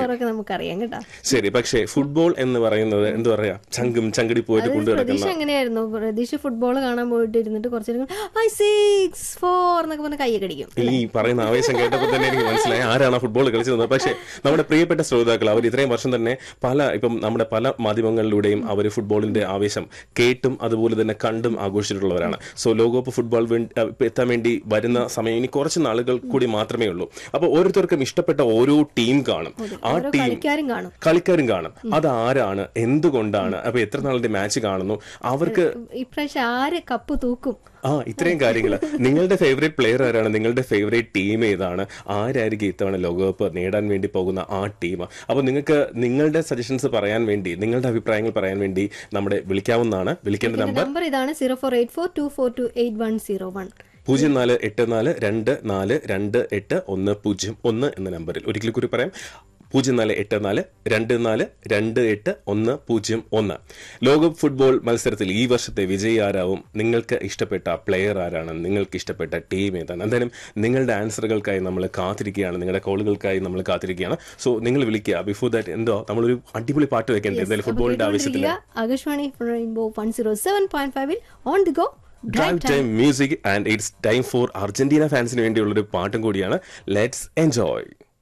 സ്കോറൊക്കെ നമുക്കറിയാം കേട്ടോ ശരി പക്ഷേ ഫുട്ബോൾ എന്ന് പറയുന്നത് എന്താ പറയാ ചങ്കും ചങ്കടി പോയിട്ട് കൊണ്ടു പ്രതീക്ഷ കിടക്കുന്ന എങ്ങനെയായിരുന്നു പ്രതീക്ഷ ഫുട്ബോൾ കാണാൻ പോയിട്ട് ഇരുന്നിട്ട് കുറച്ചു നേരം ഐ സിക്സ് ഫോർ എന്നൊക്കെ പറഞ്ഞ് കൈയൊക്കെ അടിക്കും ഈ പറയുന്ന ആവേശം കേട്ടപ്പോൾ തന്നെ എനിക്ക് മനസ്സിലായി ആരാണ് ഫുട്ബോൾ കളിച്ചത് പക്ഷേ നമ്മുടെ പ്രിയപ്പെട്ട ശ്രോതാക്കൾ അവർ ഇത്രയും വർഷം തന്നെ പല ഇപ്പം നമ്മുടെ പല മാധ്യമങ്ങളിലൂടെയും അവർ ഫുട്ബോളിന്റെ ആവേശം കേട്ടും അതുപോലെ തന്നെ കണ്ടും ആഘോഷിച്ചിട്ടുള്ളവരാണ് സോ ലോകകപ്പ് ഫുട്ബോൾ വേണ്ടി ഇപ്പൊ എത്താൻ വേണ്ടി വരുന്ന സമയം ഇനി കുറച്ച് നാളുകൾ കൂടി മാത്രമേ ഉള്ളൂ അപ്പോൾ ഓരോരുത്തർക്കും ഇഷ്ടപ്പെട്ട ഓരോ ടീം കാണും ആ ഓരോ ടീം കളിക്കാരും കാണും കളിക്കാരും കാണും അത് ആരാണ് എന്തുകൊണ്ടാണ് അപ്പൊ എത്ര നാളിന്റെ മാച്ച് കാണുന്നു അവർക്ക് ഇപ്രാവശ്യം ആര് കപ്പ് തൂക്കും ആ ഇത്രയും കാര്യങ്ങൾ നിങ്ങളുടെ ഫേവറേറ്റ് പ്ലെയർ ആരാണ് നിങ്ങളുടെ ഫേവറേറ്റ് ടീം ഏതാണ് ആരായിരിക്കും ഇത്തവണ ലോകകപ്പ് നേടാൻ വേണ്ടി പോകുന്ന ആ ടീം അപ്പൊ നിങ്ങൾക്ക് നിങ്ങളുടെ സജഷൻസ് പറയാൻ വേണ്ടി നിങ്ങളുടെ അഭിപ്രായങ്ങൾ പറയാൻ വേണ്ടി നമ്മുടെ വിളിക്കാവുന്നതാണ് വിളിക്കേണ്ട നമ്പർ നമ്പർ ഇതാണ് zero four eight four two four two eight one zero one പൂജ്യം നാല് എട്ട് നാല് രണ്ട് നാല് രണ്ട് എട്ട് ഒന്ന് പൂജ്യം ഒന്ന് എന്ന നമ്പറിൽ ഒരിക്കൽ കൂടി പറയാം പൂജ്യം നാല് എട്ട് നാല് രണ്ട് നാല് രണ്ട് എട്ട് ഒന്ന് പൂജ്യം ഒന്ന് ലോകകപ്പ് ഫുട്ബോൾ മത്സരത്തിൽ ഈ വർഷത്തെ വിജയി ആരാവും നിങ്ങൾക്ക് ഇഷ്ടപ്പെട്ട പ്ലെയർ ആരാണ് നിങ്ങൾക്ക് ഇഷ്ടപ്പെട്ട ടീം ഏതാണ് എന്തായാലും നിങ്ങളുടെ ആൻസറുകൾക്കായി നമ്മൾ കാത്തിരിക്കുകയാണ് നിങ്ങളുടെ കോളുകൾക്കായി നമ്മൾ കാത്തിരിക്കുകയാണ് സോ നിങ്ങൾ വിളിക്കുക ബിഫോർ ദാറ്റ് എന്തോ നമ്മളൊരു അടിപൊളി പാട്ട് വെക്കേണ്ടത് എന്തായാലും ഫുട്ബോളിന്റെ ആവശ്യത്തിന് Akashvani rainbow one zero seven point ഫൈവിൽ on the go drive time music and it's time for Argentina ഫാൻസിന് വേണ്ടിയുള്ള ഒരു പാട്ടും കൂടിയാണ് ലെറ്റ്സ് എൻജോയ്